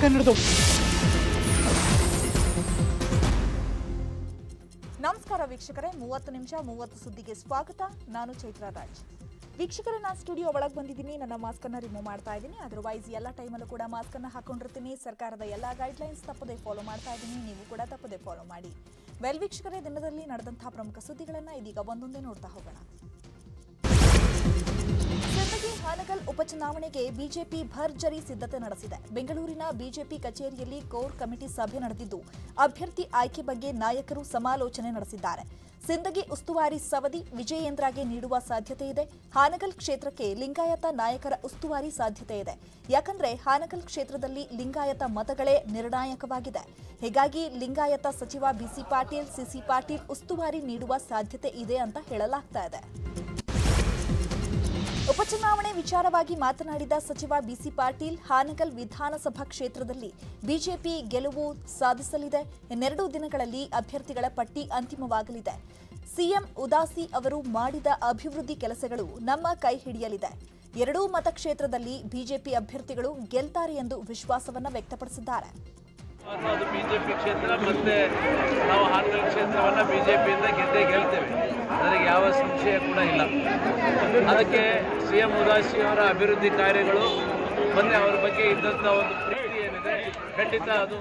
ಕನ್ನಡದವು ನಮಸ್ಕಾರ ವೀಕ್ಷಕರೇ ಮೂವತ್ತು ನಿಮಿಷ ಮೂವತ್ತು ಸುದ್ದಿಗೆ ಸ್ವಾಗತ ನಾನು ಚೈತ್ರ ರಾಜ್ ವೀಕ್ಷಕರೇ ನಾನು ಸ್ಟುಡಿಯೋ ಒಳಗೆ ಬಂದಿದ್ದೀನಿ ನನ್ನ ಮಾಸ್ಕ್ ಅನ್ನ ರಿಮೂವ್ ಮಾಡ್ತಾ ಇದ್ದೀನಿ ಅದರ್ವೈಸ್ ಎಲ್ಲ ಟೈಮಲ್ಲೂ ಕೂಡ ಮಾಸ್ಕ್ ಅನ್ನ ಹಾಕೊಂಡಿರ್ತೀನಿ ಸರ್ಕಾರದ ಎಲ್ಲ ಗೈಡ್ಲೈನ್ಸ್ ತಪ್ಪದೆ ಫಾಲೋ ಮಾಡ್ತಾ ಇದ್ದೀನಿ ನೀವು ಕೂಡ ತಪ್ಪದೆ ಫಾಲೋ ಮಾಡಿ ವೆಲ್ ವೀಕ್ಷಕರೇ ದಿನದಲ್ಲಿ ನಡೆದಂತಹ ಪ್ರಮುಖ ಸುದ್ದಿಗಳನ್ನ ಇದೀಗ ಒಂದೊಂದೇ ನೋಡ್ತಾ ಹೋಗೋಣ ಸಿಂದಗಿ ಹಾನಗಲ್ ಉಪಚುನಾವಣೆಗೆ ಬಿಜೆಪಿ ಭರ್ಜರಿ ಸಿದ್ಧತೆ ನಡೆಸಿದೆ ಬೆಂಗಳೂರಿನ ಬಿಜೆಪಿ ಕಚೇರಿಯಲ್ಲಿ ಕೋರ್ ಕಮಿಟಿ ಸಭೆ ನಡೆದಿದ್ದು ಅಭ್ಯರ್ಥಿ ಆಯ್ಕೆ ಬಗ್ಗೆ ನಾಯಕರು ಸಮಾಲೋಚನೆ ನಡೆಸಿದ್ದಾರೆ ಸಿಂದಗಿ ಉಸ್ತುವಾರಿ ಸವದಿ ವಿಜಯೇಂದ್ರಗೆ ನೀಡುವ ಸಾಧ್ಯತೆ ಇದೆ ಹಾನಗಲ್ ಕ್ಷೇತ್ರಕ್ಕೆ ಲಿಂಗಾಯತ ನಾಯಕರ ಉಸ್ತುವಾರಿ ಸಾಧ್ಯತೆ ಇದೆ ಯಾಕಂದ್ರೆ ಹಾನಗಲ್ ಕ್ಷೇತ್ರದಲ್ಲಿ ಲಿಂಗಾಯತ ಮತಗಳೇ ನಿರ್ಣಾಯಕವಾಗಿದೆ ಹೀಗಾಗಿ ಲಿಂಗಾಯತ ಸಚಿವ ಬಿಸಿ ಪಾಟೀಲ್ ಸಿಸಿ ಪಾಟೀಲ್ ಉಸ್ತುವಾರಿ ನೀಡುವ ಸಾಧ್ಯತೆ ಇದೆ ಅಂತ ಹೇಳಲಾಗ್ತಾ ಇದೆ ಉಪಚುನಾವಣೆ ವಿಚಾರವಾಗಿ ಮಾತನಾಡಿದ ಸಚಿವ ಬಿಸಿ ಪಾಟೀಲ್ ಹಾನಗಲ್ ವಿಧಾನಸಭಾ ಕ್ಷೇತ್ರದಲ್ಲಿ ಬಿಜೆಪಿ ಗೆಲುವು ಸಾಧಿಸಲಿದೆ ಇನ್ನೆರಡು ದಿನಗಳಲ್ಲಿ ಅಭ್ಯರ್ಥಿಗಳ ಪಟ್ಟಿ ಅಂತಿಮವಾಗಲಿದೆ ಸಿಎಂ ಉದಾಸಿ ಅವರು ಮಾಡಿದ ಅಭಿವೃದ್ಧಿ ಕೆಲಸಗಳು ನಮ್ಮ ಕೈ ಹಿಡಿಯಲಿದೆ ಎರಡೂ ಮತಕ್ಷೇತ್ರದಲ್ಲಿ ಬಿಜೆಪಿ ಅಭ್ಯರ್ಥಿಗಳು ಗೆಲ್ತಾರೆ ಎಂದು ವಿಶ್ವಾಸವನ್ನ ವ್ಯಕ್ತಪಡಿಸಿದ್ದಾರೆ ಮತ್ತು ಅದು ಬಿಜೆಪಿ ಕ್ಷೇತ್ರ ಮತ್ತೆ ನಾವು ಹಾನಗಲ್ ಕ್ಷೇತ್ರವನ್ನ ಬಿಜೆಪಿಯಿಂದ ಗೆದ್ದೇ ಗೆಲ್ತೇವೆ ನನಗೆ ಯಾವ ಸಂಶಯ ಕೂಡ ಇಲ್ಲ ಅದಕ್ಕೆ ಸಿ ಎಂ ಉದಾಸಿಯವರ ಅಭಿವೃದ್ಧಿ ಕಾರ್ಯಗಳು ಮೊನ್ನೆ ಅವರ ಬಗ್ಗೆ ಇದ್ದಂಥ ಒಂದು ಪ್ರೀತಿ ಏನಿದೆ ಖಂಡಿತ ಅದು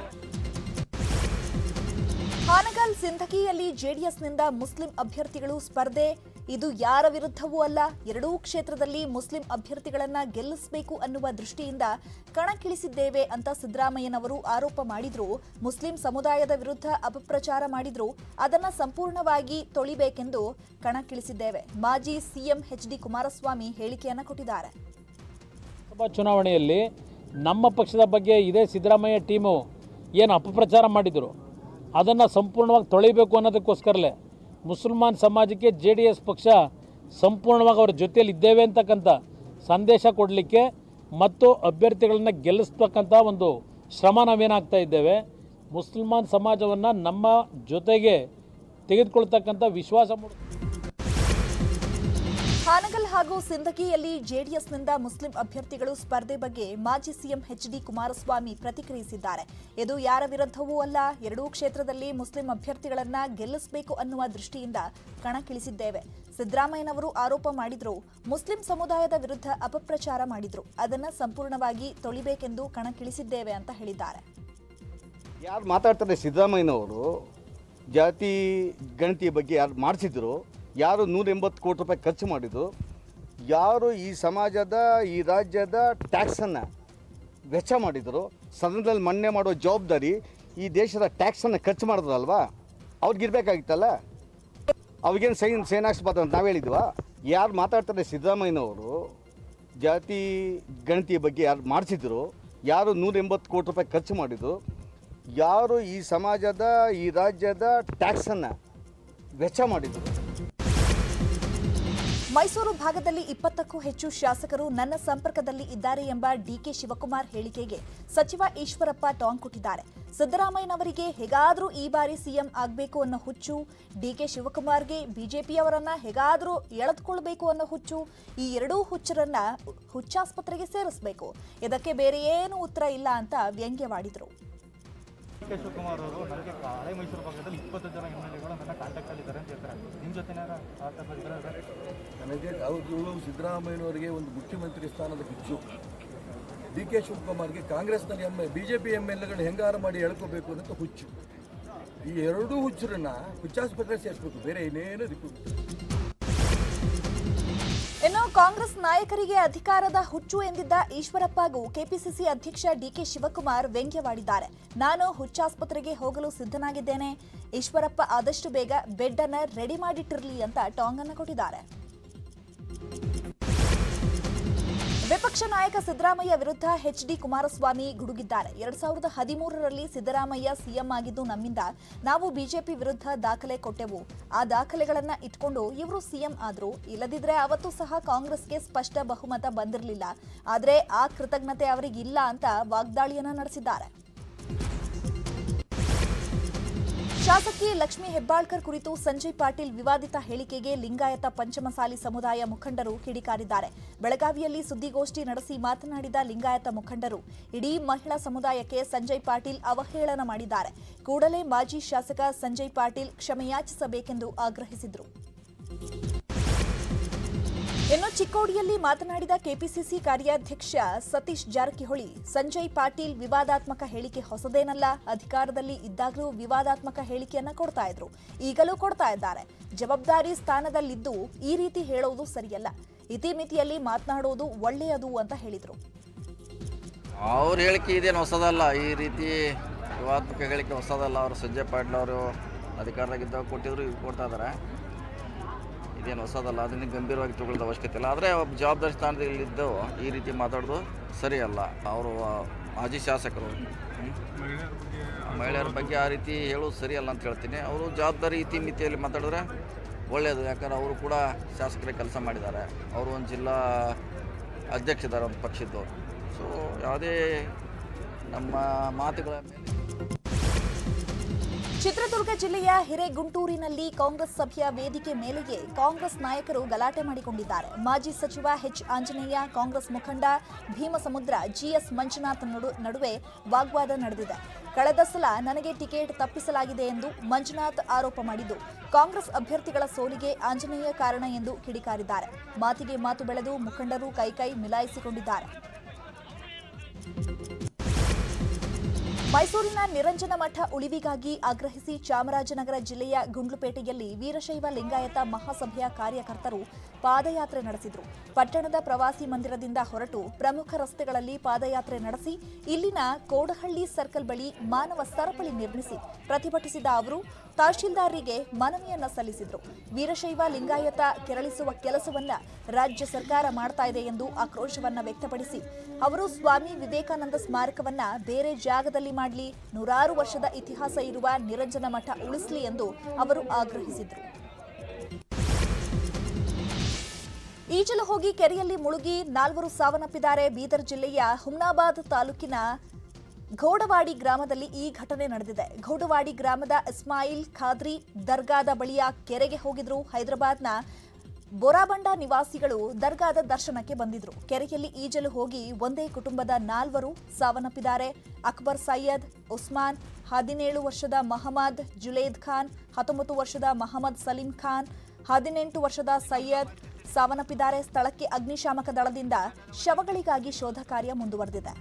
ಹಾನಗಲ್ ಸಿಂದಗಿಯಲ್ಲಿ ಜೆಡಿಎಸ್ನಿಂದ ಮುಸ್ಲಿಂ ಅಭ್ಯರ್ಥಿಗಳು ಸ್ಪರ್ಧೆ ಇದು ಯಾರ ವಿರುದ್ಧವೂ ಅಲ್ಲ ಎರಡೂ ಕ್ಷೇತ್ರದಲ್ಲಿ ಮುಸ್ಲಿಂ ಅಭ್ಯರ್ಥಿಗಳನ್ನ ಗೆಲ್ಲಿಸಬೇಕು ಅನ್ನುವ ದೃಷ್ಟಿಯಿಂದ ಕಣಕ್ಕಿಳಿಸಿದ್ದೇವೆ ಅಂತ ಸಿದ್ದರಾಮಯ್ಯನವರು ಆರೋಪ ಮಾಡಿದ್ರು ಮುಸ್ಲಿಂ ಸಮುದಾಯದ ವಿರುದ್ಧ ಅಪಪ್ರಚಾರ ಮಾಡಿದ್ರು ಅದನ್ನ ಸಂಪೂರ್ಣವಾಗಿ ತೊಳಿಬೇಕೆಂದು ಕಣಕ್ಕಿಳಿಸಿದ್ದೇವೆ ಮಾಜಿ ಸಿಎಂ ಎಚ್ ಡಿ ಕುಮಾರಸ್ವಾಮಿ ಹೇಳಿಕೆಯನ್ನ ಕೊಟ್ಟಿದ್ದಾರೆ ಲೋಕಸಭಾ ಚುನಾವಣೆಯಲ್ಲಿ ನಮ್ಮ ಪಕ್ಷದ ಬಗ್ಗೆ ಇದೇ ಸಿದ್ದರಾಮಯ್ಯ ಟೀಮು ಏನು ಅಪಪ್ರಚಾರ ಮಾಡಿದರು ಅದನ್ನು ಸಂಪೂರ್ಣವಾಗಿ ತೊಳಿಬೇಕು ಅನ್ನೋದಕ್ಕೋಸ್ಕರಲೇ ಮುಸಲ್ಮಾನ್ ಸಮಾಜಕ್ಕೆ ಜೆ ಡಿ ಎಸ್ ಪಕ್ಷ ಸಂಪೂರ್ಣವಾಗಿ ಅವ್ರ ಜೊತೆಯಲ್ಲಿ ಇದ್ದೇವೆ ಅಂತಕ್ಕಂಥ ಸಂದೇಶ ಕೊಡಲಿಕ್ಕೆ ಮತ್ತು ಅಭ್ಯರ್ಥಿಗಳನ್ನ ಗೆಲ್ಲಿಸ್ತಕ್ಕಂಥ ಒಂದು ಶ್ರಮ ನಾವೇನಾಗ್ತಾ ಇದ್ದೇವೆ ಮುಸಲ್ಮಾನ್ ಸಮಾಜವನ್ನು ನಮ್ಮ ಜೊತೆಗೆ ತೆಗೆದುಕೊಳ್ತಕ್ಕಂಥ ವಿಶ್ವಾಸ ಮೂಡ ಹಾನಗಲ್ ಹಾಗೂ ಸಿಂದಗಿಯಲ್ಲಿ ಜೆಡಿಎಸ್ನಿಂದ ಮುಸ್ಲಿಂ ಅಭ್ಯರ್ಥಿಗಳು ಸ್ಪರ್ಧೆ ಬಗ್ಗೆ ಮಾಜಿ ಸಿಎಂ ಎಚ್ ಡಿ ಕುಮಾರಸ್ವಾಮಿ ಪ್ರತಿಕ್ರಿಯಿಸಿದ್ದಾರೆ ಇದು ಯಾರ ವಿರುದ್ಧವೂ ಅಲ್ಲ ಎರಡೂ ಕ್ಷೇತ್ರದಲ್ಲಿ ಮುಸ್ಲಿಂ ಅಭ್ಯರ್ಥಿಗಳನ್ನ ಗೆಲ್ಲಿಸಬೇಕು ಅನ್ನುವ ದೃಷ್ಟಿಯಿಂದ ಕಣಕ್ಕಿಳಿಸಿದ್ದೇವೆ ಸಿದ್ದರಾಮಯ್ಯನವರು ಆರೋಪ ಮಾಡಿದ್ರು ಮುಸ್ಲಿಂ ಸಮುದಾಯದ ವಿರುದ್ಧ ಅಪಪ್ರಚಾರ ಮಾಡಿದ್ರು ಅದನ್ನ ಸಂಪೂರ್ಣವಾಗಿ ತೊಳಿಬೇಕೆಂದು ಕಣಕ್ಕಿಳಿಸಿದ್ದೇವೆ ಅಂತ ಹೇಳಿದ್ದಾರೆ ಯಾರು ಮಾತಾಡ್ತಾರೆ ಸಿದ್ದರಾಮಯ್ಯನವರು ಜಾತಿ ಗಣತಿಯ ಬಗ್ಗೆ ಯಾರು ಮಾಡಿಸಿದ್ರು ಯಾರು ನೂರ ಎಂಬತ್ತು ಕೋಟಿ ರೂಪಾಯಿ ಖರ್ಚು ಮಾಡಿದ್ರು ಯಾರು ಈ ಸಮಾಜದ ಈ ರಾಜ್ಯದ ಟ್ಯಾಕ್ಸನ್ನು ವೆಚ್ಚ ಮಾಡಿದರು ಸದನದಲ್ಲಿ ಮನ್ನೆ ಮಾಡೋ ಜವಾಬ್ದಾರಿ ಈ ದೇಶದ ಟ್ಯಾಕ್ಸನ್ನು ಖರ್ಚು ಮಾಡಿದ್ರಲ್ವಾ ಅವ್ರಿಗಿರ್ಬೇಕಾಗಿತ್ತಲ್ಲ ಅವ್ರಿಗೇನು ಸೈನ್ ಸೇನಾಕ್ಸ್ಬಾರ್ದು ಅಂತ ನಾವು ಹೇಳಿದ್ವಾ ಯಾರು ಮಾತಾಡ್ತಾರೆ ಸಿದ್ದರಾಮಯ್ಯನವರು ಜಾತಿ ಗಣತಿಯ ಬಗ್ಗೆ ಯಾರು ಮಾಡಿಸಿದ್ರು ಯಾರು ನೂರ ಎಂಬತ್ತು ಕೋಟಿ ರೂಪಾಯಿ ಖರ್ಚು ಮಾಡಿದ್ರು ಯಾರು ಈ ಸಮಾಜದ ಈ ರಾಜ್ಯದ ಟ್ಯಾಕ್ಸನ್ನು ವೆಚ್ಚ ಮಾಡಿದರು ಮೈಸೂರು ಭಾಗದಲ್ಲಿ ಇಪ್ಪತ್ತಕ್ಕೂ ಹೆಚ್ಚು ಶಾಸಕರು ನನ್ನ ಸಂಪರ್ಕದಲ್ಲಿ ಇದ್ದಾರೆ ಎಂಬ ಡಿಕೆ ಶಿವಕುಮಾರ್ ಹೇಳಿಕೆಗೆ ಸಚಿವ ಈಶ್ವರಪ್ಪ ಟಾಂಗ್ ಕೊಟ್ಟಿದ್ದಾರೆ ಸಿದ್ದರಾಮಯ್ಯನವರಿಗೆ ಹೇಗಾದರೂ ಈ ಬಾರಿ ಸಿಎಂ ಆಗಬೇಕು ಅನ್ನೋ ಹುಚ್ಚು ಡಿಕೆ ಶಿವಕುಮಾರ್ಗೆ ಬಿಜೆಪಿಯವರನ್ನ ಹೇಗಾದರೂ ಎಳೆದುಕೊಳ್ಬೇಕು ಅನ್ನೋ ಹುಚ್ಚು ಈ ಎರಡೂ ಹುಚ್ಚರನ್ನ ಹುಚ್ಚಾಸ್ಪತ್ರೆಗೆ ಸೇರಿಸಬೇಕು ಇದಕ್ಕೆ ಬೇರೆ ಏನೂ ಉತ್ತರ ಇಲ್ಲ ಅಂತ ವ್ಯಂಗ್ಯವಾಡಿದರು ಕೆ ಶಿವಕುಮಾರ್ ಅವರು ನನಗೆ ಹಳೆ ಮೈಸೂರು ಭಾಗದಲ್ಲಿ ಇಪ್ಪತ್ತು ಜನ ಎಮ್ ಎಲ್ ಎಗಳು ನನ್ನ ಕಾಂಟ್ಯಾಕ್ಟ್ ಇದ್ದಾರೆ ಅಂತ ಹೇಳ್ತಾರೆ ನಿಮ್ಮ ಜೊತೆ ನನಗೆ ಅವರು ಸಿದ್ದರಾಮಯ್ಯನವರಿಗೆ ಒಂದು ಮುಖ್ಯಮಂತ್ರಿ ಸ್ಥಾನದ ಹುಚ್ಚು ಡಿ ಕೆ ಶಿವಕುಮಾರ್ಗೆ ಕಾಂಗ್ರೆಸ್ನಲ್ಲಿ M B J P M L ಎಗಳು ಹೆಂಗಾರ ಮಾಡಿ ಎಳ್ಕೋಬೇಕು ಅನ್ನೋದು ಹುಚ್ಚು ಈ ಎರಡೂ ಹುಚ್ಚರನ್ನ ಹುಚ್ಚಾಸ್ಪತ್ರೆ ಸೇರಿಸ್ಬೇಕು ಬೇರೆ ಇನ್ನೇನು ದಿಕ್ಕು ಇನ್ನು ಕಾಂಗ್ರೆಸ್ ನಾಯಕರಿಗೆ ಅಧಿಕಾರದ ಹುಚ್ಚು ಎಂದಿದ್ದ ಈಶ್ವರಪ್ಪಗೂ ಕೆಪಿಸಿಸಿ ಅಧ್ಯಕ್ಷ ಡಿಕೆ ಶಿವಕುಮಾರ್ ವ್ಯಂಗ್ಯವಾಡಿದ್ದಾರೆ ನಾನು ಹುಚ್ಚಾಸ್ಪತ್ರೆಗೆ ಹೋಗಲು ಸಿದ್ಧನಾಗಿದ್ದೇನೆ ಈಶ್ವರಪ್ಪ ಆದಷ್ಟು ಬೇಗ ಬೆಡ್ ಅನ್ನ ರೆಡಿ ಮಾಡಿಟ್ಟಿರಲಿ ಅಂತ ಟಾಂಗ್ ಅನ್ನ ಕೊಟ್ಟಿದ್ದಾರೆ ವಿಪಕ್ಷ ನಾಯಕ ಸಿದ್ದರಾಮಯ್ಯ ವಿರುದ್ಧ ಎಚ್ ಡಿ ಕುಮಾರಸ್ವಾಮಿ ಗುಡುಗಿದ್ದಾರೆ ಎರಡ್ ಸಾವಿರದ ಹದಿಮೂರರಲ್ಲಿ ಸಿದ್ದರಾಮಯ್ಯ ಸಿಎಂ ಆಗಿದ್ದು ನಮ್ಮಿಂದ ನಾವು ಬಿಜೆಪಿ ವಿರುದ್ಧ ದಾಖಲೆ ಕೊಟ್ಟೆವು ಆ ದಾಖಲೆಗಳನ್ನ ಇಟ್ಕೊಂಡು ಇವರು ಸಿಎಂ ಆದ್ರು ಇಲ್ಲದಿದ್ರೆ ಅವತ್ತು ಸಹ ಕಾಂಗ್ರೆಸ್ಗೆ ಸ್ಪಷ್ಟ ಬಹುಮತ ಬಂದಿರಲಿಲ್ಲ ಆದ್ರೆ ಆ ಕೃತಜ್ಞತೆ ಅವರಿಗಿಲ್ಲ ಅಂತ ವಾಗ್ದಾಳಿಯನ್ನ ನಡೆಸಿದ್ದಾರೆ ಶಾಸಕಿ ಲಕ್ಷ್ಮೀ ಹೆಬ್ಬಾಳ್ಕರ್ ಕುರಿತು ಸಂಜಯ್ ಪಾಟೀಲ್ ವಿವಾದಿತ ಹೇಳಿಕೆಗೆ ಲಿಂಗಾಯತ ಪಂಚಮಸಾಲಿ ಸಮುದಾಯ ಮುಖಂಡರು ಕಿಡಿಕಾರಿದ್ದಾರೆ ಬೆಳಗಾವಿಯಲ್ಲಿ ಸುದ್ದಿಗೋಷ್ಠಿ ನಡೆಸಿ ಮಾತನಾಡಿದ ಲಿಂಗಾಯತ ಮುಖಂಡರು ಇಡೀ ಮಹಿಳಾ ಸಮುದಾಯಕ್ಕೆ ಸಂಜಯ್ ಪಾಟೀಲ್ ಅವಹೇಳನ ಮಾಡಿದ್ದಾರೆ ಕೂಡಲೇ ಮಾಜಿ ಶಾಸಕ ಸಂಜಯ್ ಪಾಟೀಲ್ ಕ್ಷಮೆಯಾಚಿಸಬೇಕೆಂದು ಆಗ್ರಹಿಸಿದರು ಇನ್ನು ಚಿಕ್ಕೋಡಿಯಲ್ಲಿ ಮಾತನಾಡಿದ ಕೆಪಿಸಿಸಿ ಕಾರ್ಯಾಧ್ಯಕ್ಷ ಸತೀಶ್ ಜಾರಕಿಹೊಳಿ ಸಂಜಯ್ ಪಾಟೀಲ್ ವಿವಾದಾತ್ಮಕ ಹೇಳಿಕೆ ಹೊಸದೇನಲ್ಲ ಅಧಿಕಾರದಲ್ಲಿ ಇದ್ದಾಗಲೂ ವಿವಾದಾತ್ಮಕ ಹೇಳಿಕೆಯನ್ನ ಕೊಡ್ತಾ ಇದ್ರು ಈಗಲೂ ಕೊಡ್ತಾ ಇದ್ದಾರೆ ಜವಾಬ್ದಾರಿ ಸ್ಥಾನದಲ್ಲಿದ್ದು ಈ ರೀತಿ ಹೇಳೋದು ಸರಿಯಲ್ಲ ಇತಿಮಿತಿಯಲ್ಲಿ ಮಾತನಾಡೋದು ಒಳ್ಳೆಯದು ಅಂತ ಹೇಳಿದ್ರು ಅವ್ರ ಹೇಳಿಕೆ ಇದೇನು ಹೊಸದಲ್ಲ ಈ ರೀತಿ ವಿವಾದಾತ್ಮಕ ಹೇಳಿಕೆ ಹೊಸದಲ್ಲ ಅವರು ಸಂಜಯ್ ಪಾಟೀಲ್ ಅವರು ಅಧಿಕಾರದಾಗಿದ್ದಾಗ ಕೊಟ್ಟಿದ್ರು ಈಗ ಕೊಡ್ತಾ ಇದ್ದಾರೆ ಇದೇನು ಹೊಸದಲ್ಲ ಅದನ್ನು ಗಂಭೀರವಾಗಿ ತಗೊಳ್ಳೋದು ಅವಶ್ಯಕತೆ ಇಲ್ಲ ಆದರೆ ಒಬ್ಬ ಜವಾಬ್ದಾರಿ ಸ್ಥಾನದಲ್ಲಿದ್ದು ಈ ರೀತಿ ಮಾತಾಡೋದು ಸರಿಯಲ್ಲ ಅವರು ಮಾಜಿ ಶಾಸಕರು ಹ್ಮ್? ಮಹಿಳೆಯರ ಬಗ್ಗೆ ಆ ರೀತಿ ಹೇಳೋದು ಸರಿಯಲ್ಲ ಅಂತ ಹೇಳ್ತೀನಿ ಅವರು ಜವಾಬ್ದಾರಿ ಇತಿಮಿತಿಯಲ್ಲಿ ಮಾತಾಡಿದ್ರೆ ಒಳ್ಳೆಯದು ಯಾಕಂದ್ರೆ ಅವರು ಕೂಡ ಶಾಸಕರೇ ಕೆಲಸ ಮಾಡಿದ್ದಾರೆ ಅವರು ಒಂದು ಜಿಲ್ಲಾ ಅಧ್ಯಕ್ಷರಿದ್ದಾರೆ ಒಂದು ಪಕ್ಷದವರು ಸೊ ಯಾವುದೇ ನಮ್ಮ ಮಾತುಗಳ ಮೇಲೆ ಚಿತ್ರದುರ್ಗ ಜಿಲ್ಲೆಯ ಹಿರೇಗುಂಟೂರಿನಲ್ಲಿ ಕಾಂಗ್ರೆಸ್ ಸಭೆಯ ವೇದಿಕೆ ಮೇಲೆಯೇ ಕಾಂಗ್ರೆಸ್ ನಾಯಕರು ಗಲಾಟೆ ಮಾಡಿಕೊಂಡಿದ್ದಾರೆ ಮಾಜಿ ಸಚಿವ ಎಚ್ ಆಂಜನೇಯ ಕಾಂಗ್ರೆಸ್ ಮುಖಂಡ ಭೀಮಸಮುದ್ರ ಜಿಎಸ್ ಮಂಜುನಾಥ್ ನಡು- ನಡುವೆ ವಾಗ್ವಾದ ನಡೆದಿದೆ ಕಳೆದ ಸಲ ನನಗೆ ಟಿಕೆಟ್ ತಪ್ಪಿಸಲಾಗಿದೆ ಎಂದು ಮಂಜುನಾಥ್ ಆರೋಪ ಮಾಡಿದ್ದು ಕಾಂಗ್ರೆಸ್ ಅಭ್ಯರ್ಥಿಗಳ ಸೋಲಿಗೆ ಆಂಜನೇಯ ಕಾರಣ ಎಂದು ಕಿಡಿಕಾರಿದ್ದಾರೆ ಮಾತಿಗೆ ಮಾತು ಬೆಳೆದು ಮುಖಂಡರು ಕೈಕೈ ಮಿಲಾಯಿಸಿಕೊಂಡಿದ್ದಾರೆ ಮೈಸೂರಿನ ನಿರಂಜನ ಮಠ ಉಳಿವಿಗಾಗಿ ಆಗ್ರಹಿಸಿ ಚಾಮರಾಜನಗರ ಜಿಲ್ಲೆಯ ಗುಂಡ್ಲುಪೇಟೆಯಲ್ಲಿ ವೀರಶೈವ ಲಿಂಗಾಯತ ಮಹಾಸಭೆಯ ಕಾರ್ಯಕರ್ತರು ಪಾದಯಾತ್ರೆ ನಡೆಸಿದರು ಪಟ್ಟಣದ ಪ್ರವಾಸಿ ಮಂದಿರದಿಂದ ಹೊರಟು ಪ್ರಮುಖ ರಸ್ತೆಗಳಲ್ಲಿ ಪಾದಯಾತ್ರೆ ನಡೆಸಿ ಇಲ್ಲಿನ ಕೋಡಹಳ್ಳಿ ಸರ್ಕಲ್ ಬಳಿ ಮಾನವ ಸರಪಳಿ ನಿರ್ಮಿಸಿ ಪ್ರತಿಭಟಿಸಿದ ಅವರು ತಹಶೀಲ್ದಾರರಿಗೆ ಮನವಿಯನ್ನ ಸಲ್ಲಿಸಿದರು ವೀರಶೈವ ಲಿಂಗಾಯತ ಕೆರಳಿಸುವ ಕೆಲಸವನ್ನ ರಾಜ್ಯ ಸರ್ಕಾರ ಮಾಡ್ತಾ ಇದೆ ಎಂದು ಆಕ್ರೋಶವನ್ನ ವ್ಯಕ್ತಪಡಿಸಿ ಅವರು ಸ್ವಾಮಿ ವಿವೇಕಾನಂದ ಸ್ಮಾರಕವನ್ನ ಬೇರೆ ಜಾಗದಲ್ಲಿ ಮಾಡಲಿ ನೂರಾರು ವರ್ಷದ ಇತಿಹಾಸ ಇರುವ ನಿರಂಜನ ಮಠ ಉಳಿಸಲಿ ಎಂದು ಅವರು ಆಗ್ರಹಿಸಿದರು ಈಜಲು ಹೋಗಿ ಕೆರೆಯಲ್ಲಿ ಮುಳುಗಿ ನಾಲ್ವರು ಸಾವನ್ನಪ್ಪಿದ್ದಾರೆ ಬೀದರ್ ಜಿಲ್ಲೆಯ ಹುಮ್ನಾಬಾದ್ ತಾಲೂಕಿನ ಘೋಡವಾಡಿ ಗ್ರಾಮದಲ್ಲಿ ಈ ಘಟನೆ ನಡೆದಿದೆ ಘೋಡವಾಡಿ ಗ್ರಾಮದ ಇಸ್ಮಾಯಿಲ್ ಖಾದ್ರಿ ದರ್ಗಾದ ಬಳಿಯ ಕೆರೆಗೆ ಹೋಗಿದ್ರು ಹೈದರಾಬಾದ್ನ ಬೊರಾಬಂಡ ನಿವಾಸಿಗಳು ದರ್ಗಾದ ದರ್ಶನಕ್ಕೆ ಬಂದಿದ್ರು ಕೆರೆಯಲ್ಲಿ ಈಜಲು ಹೋಗಿ ಒಂದೇ ಕುಟುಂಬದ ನಾಲ್ವರು ಸಾವನ್ನಪ್ಪಿದ್ದಾರೆ ಅಕ್ಬರ್ ಸೈಯದ್ ಉಸ್ಮಾನ್ ಹದಿನೇಳು ವರ್ಷದ ಮಹಮ್ಮದ್ ಜುಲೇದ್ ಖಾನ್ ಹತ್ತೊಂಬತ್ತು ವರ್ಷದ ಮಹಮ್ಮದ್ ಸಲೀಂ ಖಾನ್ ಹದಿನೆಂಟು ವರ್ಷದ ಸೈಯದ್ ಸಾವನ್ನಪ್ಪಿದ್ದಾರೆ ಸ್ಥಳಕ್ಕೆ ಅಗ್ನಿಶಾಮಕ ದಳದಿಂದ ಶವಗಳಿಗಾಗಿ ಶೋಧ ಕಾರ್ಯ ಮುಂದುವರೆದಿದೆ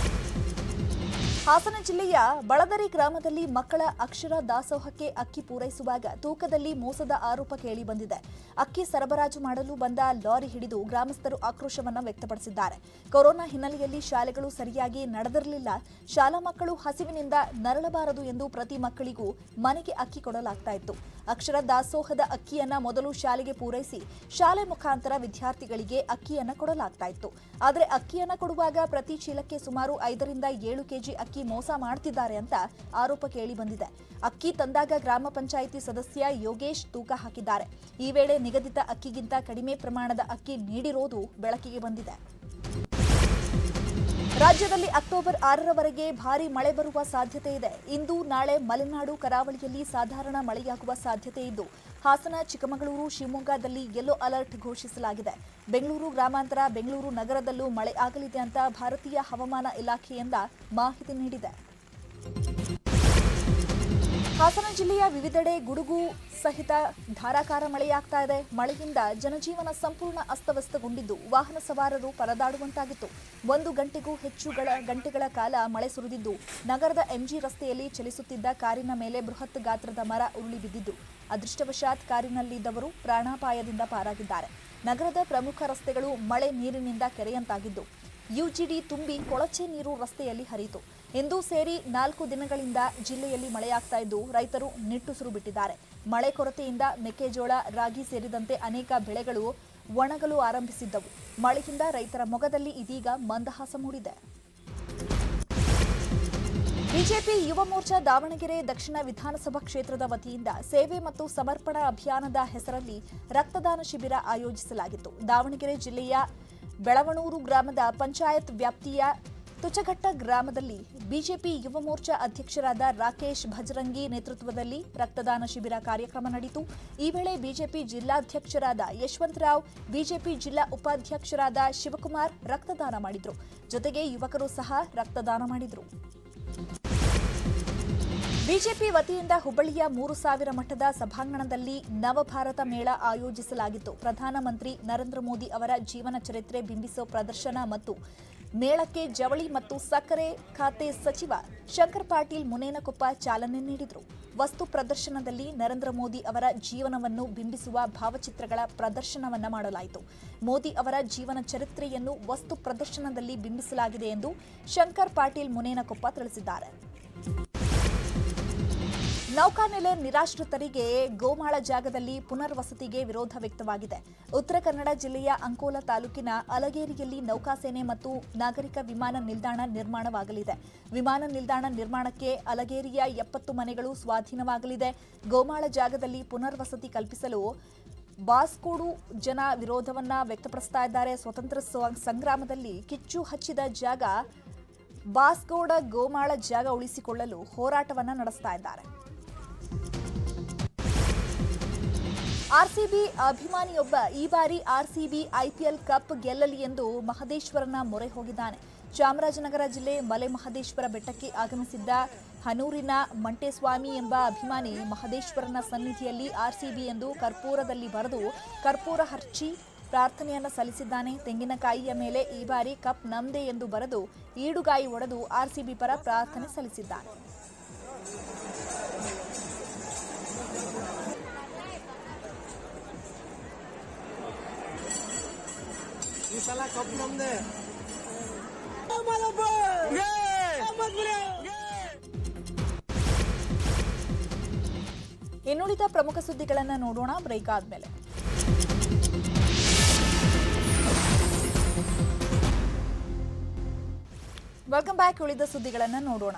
ಹಾಸನ ಜಿಲ್ಲೆಯ ಬಳದರಿ ಗ್ರಾಮದಲ್ಲಿ ಮಕ್ಕಳ ಅಕ್ಷರ ದಾಸೋಹಕ್ಕೆ ಅಕ್ಕಿ ಪೂರೈಸುವಾಗ ತೂಕದಲ್ಲಿ ಮೋಸದ ಆರೋಪ ಕೇಳಿ ಬಂದಿದೆ ಅಕ್ಕಿ ಸರಬರಾಜು ಮಾಡಲು ಬಂದ ಲಾರಿ ಹಿಡಿದು ಗ್ರಾಮಸ್ಥರು ಆಕ್ರೋಶವನ್ನ ವ್ಯಕ್ತಪಡಿಸಿದ್ದಾರೆ ಕೊರೋನಾ ಹಿನ್ನೆಲೆಯಲ್ಲಿ ಶಾಲೆಗಳು ಸರಿಯಾಗಿ ನಡೆದಿರಲಿಲ್ಲ ಶಾಲಾ ಮಕ್ಕಳು ಹಸಿವಿನಿಂದ ನರಳಬಾರದು ಎಂದು ಪ್ರತಿ ಮಕ್ಕಳಿಗೂ ಮನೆಗೆ ಅಕ್ಕಿ ಕೊಡಲಾಗ್ತಾ ಇತ್ತು ಅಕ್ಷರ ದಾಸೋಹದ ಅಕ್ಕಿಯನ್ನ ಮೊದಲು ಶಾಲೆಗೆ ಪೂರೈಸಿ ಶಾಲೆ ಮುಖಾಂತರ ವಿದ್ಯಾರ್ಥಿಗಳಿಗೆ ಅಕ್ಕಿಯನ್ನ ಕೊಡಲಾಗ್ತಾ ಇತ್ತು ಆದರೆ ಅಕ್ಕಿಯನ್ನ ಕೊಡುವಾಗ ಪ್ರತಿ ಚೀಲಕ್ಕೆ ಸುಮಾರು ಐದರಿಂದ ಏಳು ಕೆಜಿ ಅಕ್ಕಿ ಮೋಸ ಮಾಡ್ತಿದ್ದಾರೆ ಅಂತ ಆರೋಪ ಕೇಳಿ ಬಂದಿದೆ ಅಕ್ಕಿ ತಂದಾಗ ಗ್ರಾಮ ಪಂಚಾಯಿತಿ ಸದಸ್ಯ ಯೋಗೇಶ್ ತೂಕ ಹಾಕಿದ್ದಾರೆ ಈ ವೇಳೆ ನಿಗದಿತ ಅಕ್ಕಿಗಿಂತ ಕಡಿಮೆ ಪ್ರಮಾಣದ ಅಕ್ಕಿ ನೀಡಿರೋದು ಬೆಳಕಿಗೆ ಬಂದಿದೆ ರಾಜ್ಯದಲ್ಲಿ ಅಕ್ಟೋಬರ್ ಆರರವರೆಗೆ ಭಾರೀ ಮಳೆ ಬರುವ ಸಾಧ್ಯತೆ ಇದೆ ಇಂದು ನಾಳೆ ಮಲೆನಾಡು ಕರಾವಳಿಯಲ್ಲಿ ಸಾಧಾರಣ ಮಳೆಯಾಗುವ ಸಾಧ್ಯತೆ ಇದ್ದು ಹಾಸನ ಚಿಕ್ಕಮಗಳೂರು ಶಿವಮೊಗ್ಗದಲ್ಲಿ ಯೆಲ್ಲೋ ಅಲರ್ಟ್ ಘೋಷಿಸಲಾಗಿದೆ ಬೆಂಗಳೂರು ಗ್ರಾಮಾಂತರ ಬೆಂಗಳೂರು ನಗರದಲ್ಲೂ ಮಳೆ ಆಗಲಿದೆ ಅಂತ ಭಾರತೀಯ ಹವಾಮಾನ ಇಲಾಖೆಯಿಂದ ಮಾಹಿತಿ ನೀಡಿದೆ ಹಾಸನ ಜಿಲ್ಲೆಯ ವಿವಿಧೆಡೆ ಗುಡುಗು ಸಹಿತ ಧಾರಾಕಾರ ಮಳೆಯಾಗ್ತಾ ಇದೆ ಮಳೆಯಿಂದ ಜನಜೀವನ ಸಂಪೂರ್ಣ ಅಸ್ತವ್ಯಸ್ತಗೊಂಡಿದ್ದು ವಾಹನ ಸವಾರರು ಪರದಾಡುವಂತಾಗಿತ್ತು ಒಂದು ಗಂಟೆಗೂ ಹೆಚ್ಚುಗಳ ಗಂಟೆಗಳ ಕಾಲ ಮಳೆ ಸುರಿದಿದ್ದು ನಗರದ ಎಂಜಿ ರಸ್ತೆಯಲ್ಲಿ ಚಲಿಸುತ್ತಿದ್ದ ಕಾರಿನ ಮೇಲೆ ಬೃಹತ್ ಗಾತ್ರದ ಮರ ಉರುಳಿ ಬಿದ್ದಿದ್ದು ಅದೃಷ್ಟವಶಾತ್ ಕಾರಿನಲ್ಲಿದ್ದವರು ಪ್ರಾಣಾಪಾಯದಿಂದ ಪಾರಾಗಿದ್ದಾರೆ ನಗರದ ಪ್ರಮುಖ ರಸ್ತೆಗಳು ಮಳೆ ನೀರಿನಿಂದ ಕೆರೆಯಂತಾಗಿದ್ದು ಯುಜಿಡಿ ತುಂಬಿ ಕೊಳಚೆ ನೀರು ರಸ್ತೆಯಲ್ಲಿ ಹರಿಯಿತು ಇಂದು ಸೇರಿ ನಾಲ್ಕು ದಿನಗಳಿಂದ ಜಿಲ್ಲೆಯಲ್ಲಿ ಮಳೆಯಾಗ್ತಾ ಇದ್ದು ರೈತರು ನಿಟ್ಟುಸಿರು ಬಿಟ್ಟಿದ್ದಾರೆ ಮಳೆ ಕೊರತೆಯಿಂದ ಮೆಕ್ಕೆಜೋಳ ರಾಗಿ ಸೇರಿದಂತೆ ಅನೇಕ ಬೆಳೆಗಳು ಒಣಗಲು ಆರಂಭಿಸಿದ್ದವು ಮಳೆಯಿಂದ ರೈತರ ಮೊಗದಲ್ಲಿ ಇದೀಗ ಮಂದಹಾಸ ಮೂಡಿದೆ ಬಿಜೆಪಿ ಯುವ ಮೋರ್ಚಾ ದಾವಣಗೆರೆ ದಕ್ಷಿಣ ವಿಧಾನಸಭಾ ಕ್ಷೇತ್ರದ ವತಿಯಿಂದ ಸೇವೆ ಮತ್ತು ಸಮರ್ಪಣಾ ಅಭಿಯಾನದ ಹೆಸರಲ್ಲಿ ರಕ್ತದಾನ ಶಿಬಿರ ಆಯೋಜಿಸಲಾಗಿತ್ತು ದಾವಣಗೆರೆ ಜಿಲ್ಲೆಯ ಬೆಳವಣೂರು ಗ್ರಾಮದ ಪಂಚಾಯತ್ ವ್ಯಾಪ್ತಿಯ ತುಚಘಟ್ಟ ಗ್ರಾಮದಲ್ಲಿ ಬಿಜೆಪಿ ಯುವ ಮೋರ್ಚಾ ಅಧ್ಯಕ್ಷರಾದ ರಾಕೇಶ್ ಭಜರಂಗಿ ನೇತೃತ್ವದಲ್ಲಿ ರಕ್ತದಾನ ಶಿಬಿರ ಕಾರ್ಯಕ್ರಮ ನಡೆಯಿತು ಈ ವೇಳೆ ಬಿಜೆಪಿ ಜಿಲ್ಲಾಧ್ಯಕ್ಷರಾದ ಯಶವಂತರಾವ್ ಬಿಜೆಪಿ ಜಿಲ್ಲಾ ಉಪಾಧ್ಯಕ್ಷರಾದ ಶಿವಕುಮಾರ್ ರಕ್ತದಾನ ಮಾಡಿದ್ರು ಜೊತೆಗೆ ಯುವಕರು ಸಹ ರಕ್ತದಾನ ಮಾಡಿದ್ರು ಬಿಜೆಪಿ ವತಿಯಿಂದ ಹುಬ್ಬಳ್ಳಿಯ ಮೂರು ಸಾವಿರ ಮಟ್ಟದ ಸಭಾಂಗಣದಲ್ಲಿ ನವಭಾರತ ಮೇಳ ಆಯೋಜಿಸಲಾಗಿತ್ತು ಪ್ರಧಾನಮಂತ್ರಿ ನರೇಂದ್ರ ಮೋದಿ ಅವರ ಜೀವನ ಚರಿತ್ರೆ ಬಿಂಬಿಸೋ ಪ್ರದರ್ಶನ ಮತ್ತು ಮೇಳಕ್ಕೆ ಜವಳಿ ಮತ್ತು ಸಕ್ಕರೆ ಖಾತೆ ಸಚಿವ ಶಂಕರ್ ಪಾಟೀಲ್ ಮುನೇನಕೊಪ್ಪ ಚಾಲನೆ ನೀಡಿದರು ವಸ್ತು ಪ್ರದರ್ಶನದಲ್ಲಿ ನರೇಂದ್ರ ಮೋದಿ ಅವರ ಜೀವನವನ್ನು ಬಿಂಬಿಸುವ ಭಾವಚಿತ್ರಗಳ ಪ್ರದರ್ಶನವನ್ನ ಮಾಡಲಾಯಿತು ಮೋದಿ ಅವರ ಜೀವನ ಚರಿತ್ರೆಯನ್ನು ವಸ್ತು ಪ್ರದರ್ಶನದಲ್ಲಿ ಬಿಂಬಿಸಲಾಗಿದೆ ಎಂದು ಶಂಕರ್ ಪಾಟೀಲ್ ಮುನೇನಕೊಪ್ಪ ತಿಳಿಸಿದ್ದಾರೆ ನೌಕಾನೆಲೆ ನಿರಾಶ್ರಿತರಿಗೆ ಗೋಮಾಳ ಜಾಗದಲ್ಲಿ ಪುನರ್ವಸತಿಗೆ ವಿರೋಧ ವ್ಯಕ್ತವಾಗಿದೆ ಉತ್ತರ ಕನ್ನಡ ಜಿಲ್ಲೆಯ ಅಂಕೋಲ ತಾಲೂಕಿನ ಅಲಗೇರಿಯಲ್ಲಿ ನೌಕಾಸೇನೆ ಮತ್ತು ನಾಗರಿಕ ವಿಮಾನ ನಿಲ್ದಾಣ ನಿರ್ಮಾಣವಾಗಲಿದೆ ವಿಮಾನ ನಿಲ್ದಾಣ ನಿರ್ಮಾಣಕ್ಕೆ ಅಲಗೇರಿಯ ಎಪ್ಪತ್ತು ಮನೆಗಳು ಸ್ವಾಧೀನವಾಗಲಿದೆ ಗೋಮಾಳ ಜಾಗದಲ್ಲಿ ಪುನರ್ವಸತಿ ಕಲ್ಪಿಸಲು ಬಾಸ್ಕೋಡು ಜನ ವಿರೋಧವನ್ನ ವ್ಯಕ್ತಪಡಿಸ್ತಾ ಇದ್ದಾರೆ ಸ್ವತಂತ್ರ ಸ್ವ- ಸಂಗ್ರಾಮದಲ್ಲಿ ಕಿಚ್ಚು ಹಚ್ಚಿದ ಜಾಗ ಬಾಸ್ಗೌಡ ಗೋಮಾಳ ಜಾಗ ಉಳಿಸಿಕೊಳ್ಳಲು ಹೋರಾಟವನ್ನ ನಡೆಸ್ತಾ ಇದ್ದಾರೆ ಆರ್ಸಿಬಿ ಅಭಿಮಾನಿಯೊಬ್ಬ ಈ ಬಾರಿ ಆರ್ಸಿಬಿ ಐಪಿಎಲ್ ಕಪ್ ಗೆಲ್ಲಲಿ ಎಂದು ಮಹದೇಶ್ವರನ ಮೊರೆ ಹೋಗಿದ್ದಾನೆ ಚಾಮರಾಜನಗರ ಜಿಲ್ಲೆ ಮಲೆ ಮಹದೇಶ್ವರ ಬೆಟ್ಟಕ್ಕೆ ಆಗಮಿಸಿದ್ದ ಹನೂರಿನ ಮಂಟೇಸ್ವಾಮಿ ಎಂಬ ಅಭಿಮಾನಿ ಮಹದೇಶ್ವರನ ಸನ್ನಿಧಿಯಲ್ಲಿ ಆರ್ಸಿಬಿ ಎಂದು ಕರ್ಪೂರದಲ್ಲಿ ಬರೆದು ಕರ್ಪೂರ ಹರ್ಚಿ ಪ್ರಾರ್ಥನೆಯನ್ನ ಸಲ್ಲಿಸಿದ್ದಾನೆ ತೆಂಗಿನಕಾಯಿಯ ಮೇಲೆ ಈ ಬಾರಿ ಕಪ್ ನಮ್ದೆ ಎಂದು ಬರೆದು ಈಡುಗಾಯಿ ಒಡೆದು ಆರ್ಸಿಬಿ ಪರ ಪ್ರಾರ್ಥನೆ ಸಲ್ಲಿಸಿದ್ದಾನೆ ಇನ್ನುಳಿದ ಪ್ರಮುಖ ಸುದ್ದಿಗಳನ್ನ ನೋಡೋಣ ಬ್ರೇಕ್ ಆದ್ಮೇಲೆ ವೆಲ್ಕಮ್ ಬ್ಯಾಕ್ ಉಳಿದ ಸುದ್ದಿಗಳನ್ನ ನೋಡೋಣ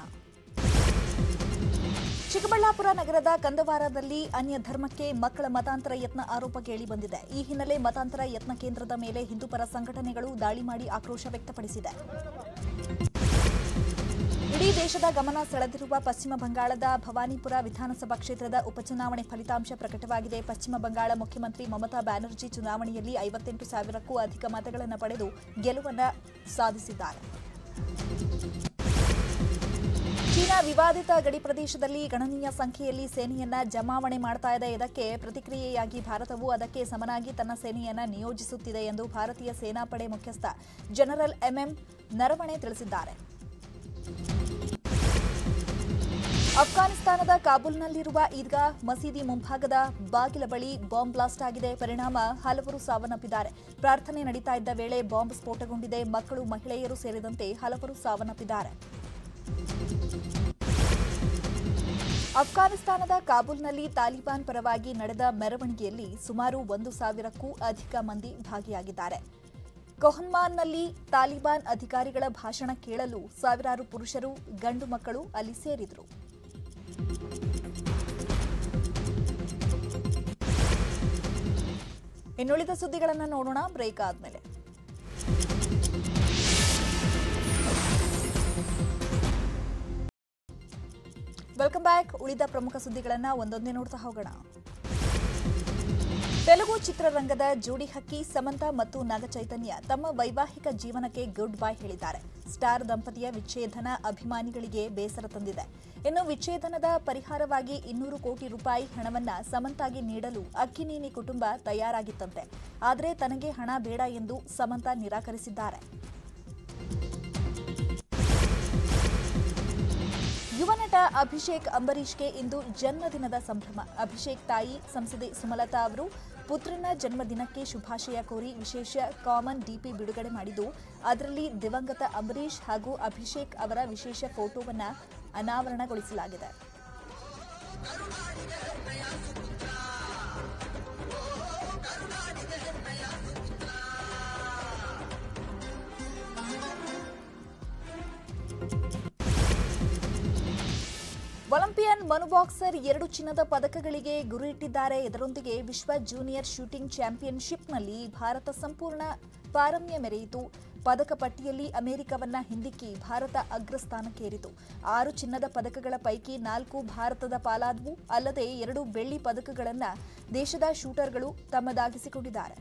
ಚಿಕ್ಕಬಳ್ಳಾಪುರ ನಗರದ ಕಂದವಾರದಲ್ಲಿ ಅನ್ಯ ಧರ್ಮಕ್ಕೆ ಮಕ್ಕಳ ಮತಾಂತರ ಯತ್ನ ಆರೋಪ ಕೇಳಿ ಬಂದಿದೆ ಈ ಹಿನ್ನೆಲೆ ಮತಾಂತರ ಯತ್ನ ಕೇಂದ್ರದ ಮೇಲೆ ಹಿಂದೂಪರ ಸಂಘಟನೆಗಳು ದಾಳಿ ಮಾಡಿ ಆಕ್ರೋಶ ವ್ಯಕ್ತಪಡಿಸಿದೆ ಇಡೀ ದೇಶದ ಗಮನ ಸೆಳೆದಿರುವ ಪಶ್ಚಿಮ ಬಂಗಾಳದ ಭವಾನಿಪುರ ವಿಧಾನಸಭಾ ಕ್ಷೇತ್ರದ ಉಪಚುನಾವಣೆ ಫಲಿತಾಂಶ ಪ್ರಕಟವಾಗಿದೆ ಪಶ್ಚಿಮ ಬಂಗಾಳ ಮುಖ್ಯಮಂತ್ರಿ ಮಮತಾ ಬ್ಯಾನರ್ಜಿ ಚುನಾವಣೆಯಲ್ಲಿ ಐವತ್ತೆಂಟು ಸಾವಿರಕ್ಕೂ ಅಧಿಕ ಮತಗಳನ್ನು ಪಡೆದು ಗೆಲುವನ್ನು ಸಾಧಿಸಿದ್ದಾರೆ ಚೀನಾ ವಿವಾದಿತ ಗಡಿ ಪ್ರದೇಶದಲ್ಲಿ ಗಣನೀಯ ಸಂಖ್ಯೆಯಲ್ಲಿ ಸೇನೆಯನ್ನ ಜಮಾವಣೆ ಮಾಡ್ತಾ ಇದೆ ಇದಕ್ಕೆ ಪ್ರತಿಕ್ರಿಯೆಯಾಗಿ ಭಾರತವು ಅದಕ್ಕೆ ಸಮನಾಗಿ ತನ್ನ ಸೇನೆಯನ್ನ ನಿಯೋಜಿಸುತ್ತಿದೆ ಎಂದು ಭಾರತೀಯ ಸೇನಾಪಡೆ ಮುಖ್ಯಸ್ಥ ಜನರಲ್ ಎಂಎಂ ನರವಣೆ ತಿಳಿಸಿದ್ದಾರೆ ಅಫ್ಘಾನಿಸ್ತಾನದ ಕಾಬೂಲ್ನಲ್ಲಿರುವ ಈದ್ಗಾ ಮಸೀದಿ ಮುಂಭಾಗದ ಬಾಗಿಲ ಬಳಿ ಬಾಂಬ್ ಬ್ಲಾಸ್ಟ್ ಆಗಿದೆ ಪರಿಣಾಮ ಹಲವರು ಸಾವನ್ನಪ್ಪಿದ್ದಾರೆ ಪ್ರಾರ್ಥನೆ ನಡೀತಾ ಇದ್ದ ವೇಳೆ ಬಾಂಬ್ ಸ್ಫೋಟಗೊಂಡಿದೆ ಮಕ್ಕಳು ಮಹಿಳೆಯರು ಸೇರಿದಂತೆ ಹಲವರು ಸಾವನ್ನಪ್ಪಿದ್ದಾರೆ ಅಫ್ಘಾನಿಸ್ತಾನದ ಕಾಬೂಲ್ನಲ್ಲಿ ತಾಲಿಬಾನ್ ಪರವಾಗಿ ನಡೆದ ಮೆರವಣಿಗೆಯಲ್ಲಿ ಸುಮಾರು ಒಂದು ಸಾವಿರಕ್ಕೂ ಅಧಿಕ ಮಂದಿ ಭಾಗಿಯಾಗಿದ್ದಾರೆ ಕೊಹನ್ಮಾನ್ನಲ್ಲಿ ತಾಲಿಬಾನ್ ಅಧಿಕಾರಿಗಳ ಭಾಷಣ ಕೇಳಲು ಸಾವಿರಾರು ಪುರುಷರು ಗಂಡು ಮಕ್ಕಳು ಅಲ್ಲಿ ಸೇರಿದರು ಇನ್ನುಳಿದ ಸುದ್ದಿಗಳನ್ನು ನೋಡೋಣ ಬ್ರೇಕ್ ಆದ್ಮೇಲೆ ವೆಲ್ಕಮ್ ಬ್ಯಾಕ್ ಉಳಿದ ಪ್ರಮುಖ ಸುದ್ದಿಗಳನ್ನ ಒಂದೊಂದೇ ನೋಡ್ತಾ ಹೋಗೋಣ ತೆಲುಗು ಚಿತ್ರರಂಗದ ಜೋಡಿ ಹಕ್ಕಿ ಸಮಂತ ಮತ್ತು ನಾಗಚೈತನ್ಯ ತಮ್ಮ ವೈವಾಹಿಕ ಜೀವನಕ್ಕೆ ಗುಡ್ ಬೈ ಹೇಳಿದ್ದಾರೆ ಸ್ಟಾರ್ ದಂಪತಿಯ ವಿಚ್ಛೇದನ ಅಭಿಮಾನಿಗಳಿಗೆ ಬೇಸರ ತಂದಿದೆ ಇನ್ನು ವಿಚ್ಛೇದನದ ಪರಿಹಾರವಾಗಿ ಇನ್ನೂರು ಕೋಟಿ ರೂಪಾಯಿ ಹಣವನ್ನ ಸಮಂತಾಗೆ ನೀಡಲು ಅಕ್ಕಿನೇನಿ ಕುಟುಂಬ ತಯಾರಾಗಿತ್ತಂತೆ ಆದರೆ ತನಗೆ ಹಣ ಬೇಡ ಎಂದು ಸಮಂತ ನಿರಾಕರಿಸಿದ್ದಾರೆ ಯುವ ನಟ ಅಭಿಷೇಕ್ ಅಂಬರೀಷ್ಗೆ ಇಂದು ಜನ್ಮದಿನದ ಸಂಭ್ರಮ ಅಭಿಷೇಕ್ ತಾಯಿ ಸಂಸದೆ ಸುಮಲತಾ ಅವರು ಪುತ್ರನ ಜನ್ಮದಿನಕ್ಕೆ ಶುಭಾಶಯ ಕೋರಿ ವಿಶೇಷ ಕಾಮನ್ ಡಿಪಿ ಬಿಡುಗಡೆ ಮಾಡಿದ್ದು ಅದರಲ್ಲಿ ದಿವಂಗತ ಅಂಬರೀಷ್ ಹಾಗೂ ಅಭಿಷೇಕ್ ಅವರ ವಿಶೇಷ ಫೋಟೋವನ್ನ ಅನಾವರಣಗೊಳಿಸಲಾಗಿದೆ ಒಲಿಂಪಿಯನ್ ಮನುಬಾಕ್ಸರ್ ಎರಡು ಚಿನ್ನದ ಪದಕಗಳಿಗೆ ಗುರಿ ಇಟ್ಟಿದ್ದಾರೆ ಇದರೊಂದಿಗೆ ವಿಶ್ವ ಜೂನಿಯರ್ ಶೂಟಿಂಗ್ ಚಾಂಪಿಯನ್ಶಿಪ್ನಲ್ಲಿ ಭಾರತ ಸಂಪೂರ್ಣ ಪಾರಮ್ಯ ಮೆರೆಯಿತು ಪದಕ ಪಟ್ಟಿಯಲ್ಲಿ ಅಮೆರಿಕವನ್ನ ಹಿಂದಿಕ್ಕಿ ಭಾರತ ಅಗ್ರಸ್ಥಾನಕ್ಕೇರಿತು ಆರು ಚಿನ್ನದ ಪದಕಗಳ ಪೈಕಿ ನಾಲ್ಕು ಭಾರತದ ಪಾಲಾದವು ಅಲ್ಲದೆ ಎರಡು ಬೆಳ್ಳಿ ಪದಕಗಳನ್ನ ದೇಶದ ಶೂಟರ್ಗಳು ತಮ್ಮದಾಗಿಸಿಕೊಂಡಿದ್ದಾರೆ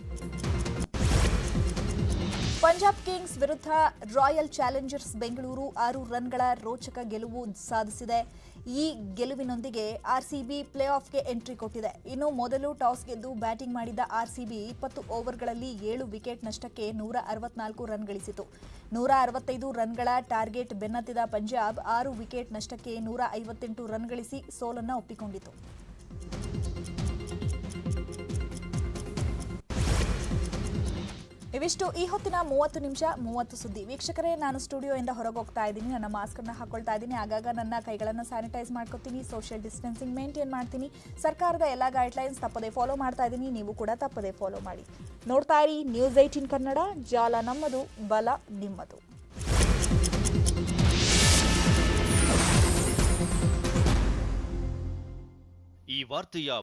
ಪಂಜಾಬ್ ಕಿಂಗ್ಸ್ ವಿರುದ್ಧ ರಾಯಲ್ ಚಾಲೆಂಜರ್ಸ್ ಬೆಂಗಳೂರು ಆರು ರನ್ಗಳ ರೋಚಕ ಗೆಲುವು ಸಾಧಿಸಿದೆ ಈ ಗೆಲುವಿನೊಂದಿಗೆ ಆರ್ಸಿಬಿ ಪ್ಲೇ ಆಫ್ಗೆ ಎಂಟ್ರಿ ಕೊಟ್ಟಿದೆ ಇನ್ನು ಮೊದಲು ಟಾಸ್ ಗೆದ್ದು ಬ್ಯಾಟಿಂಗ್ ಮಾಡಿದ ಆರ್ಸಿಬಿ ಇಪ್ಪತ್ತು ಓವರ್ಗಳಲ್ಲಿ ಏಳು ವಿಕೆಟ್ ನಷ್ಟಕ್ಕೆ ನೂರ ಅರವತ್ನಾಲ್ಕು ರನ್ ಗಳಿಸಿತು ನೂರ ಅರವತ್ತೈದು ರನ್ಗಳ ಟಾರ್ಗೆಟ್ ಬೆನ್ನತ್ತಿದ ಪಂಜಾಬ್ ಆರು ವಿಕೆಟ್ ನಷ್ಟಕ್ಕೆ ನೂರ ಐವತ್ತೆಂಟು ರನ್ ಗಳಿಸಿ ಸೋಲನ್ನ ಒಪ್ಪಿಕೊಂಡಿತು ಇವಿಷ್ಟು ಈ ಹೊತ್ತಿನ ಮೂವತ್ತು ನಿಮಿಷ ಮೂವತ್ತು ಸುದ್ದಿ ವೀಕ್ಷಕರೇ ನಾನು ಸ್ಟುಡಿಯೋಯಿಂದ ಹೊರಗೆ ಹೋಗ್ತಾ ಇದ್ದೀನಿ ನನ್ನ ಮಾಸ್ಕ್ ಅನ್ನ ಹಾಕೊಳ್ತಾ ಇದ್ದೀನಿ ಆಗಾಗ ನನ್ನ ಕೈಗಳನ್ನು ಸ್ಯಾನಿಟೈಸ್ ಮಾಡ್ಕೊತೀನಿ ಸೋಷಿಯಲ್ ಡಿಸ್ಟೆನ್ಸಿಂಗ್ ಮೇಂಟೈನ್ ಮಾಡ್ತೀನಿ ಸರ್ಕಾರದ ಎಲ್ಲ ಗೈಡ್ಲೈನ್ಸ್ ತಪ್ಪದೆ ಫಾಲೋ ಮಾಡ್ತಾ ಇದ್ದೀನಿ ನೀವು ಕೂಡ ತಪ್ಪದೆ ಫಾಲೋ ಮಾಡಿ ನೋಡ್ತಾ ಇರಿ ನ್ಯೂಸ್ ಏಯ್ಟೀನ್ ಕನ್ನಡ ಜಾಲ ನಮ್ಮದು ಬಲ ನಿಮ್ಮದು ಈ ವಾರ್ತೆಯ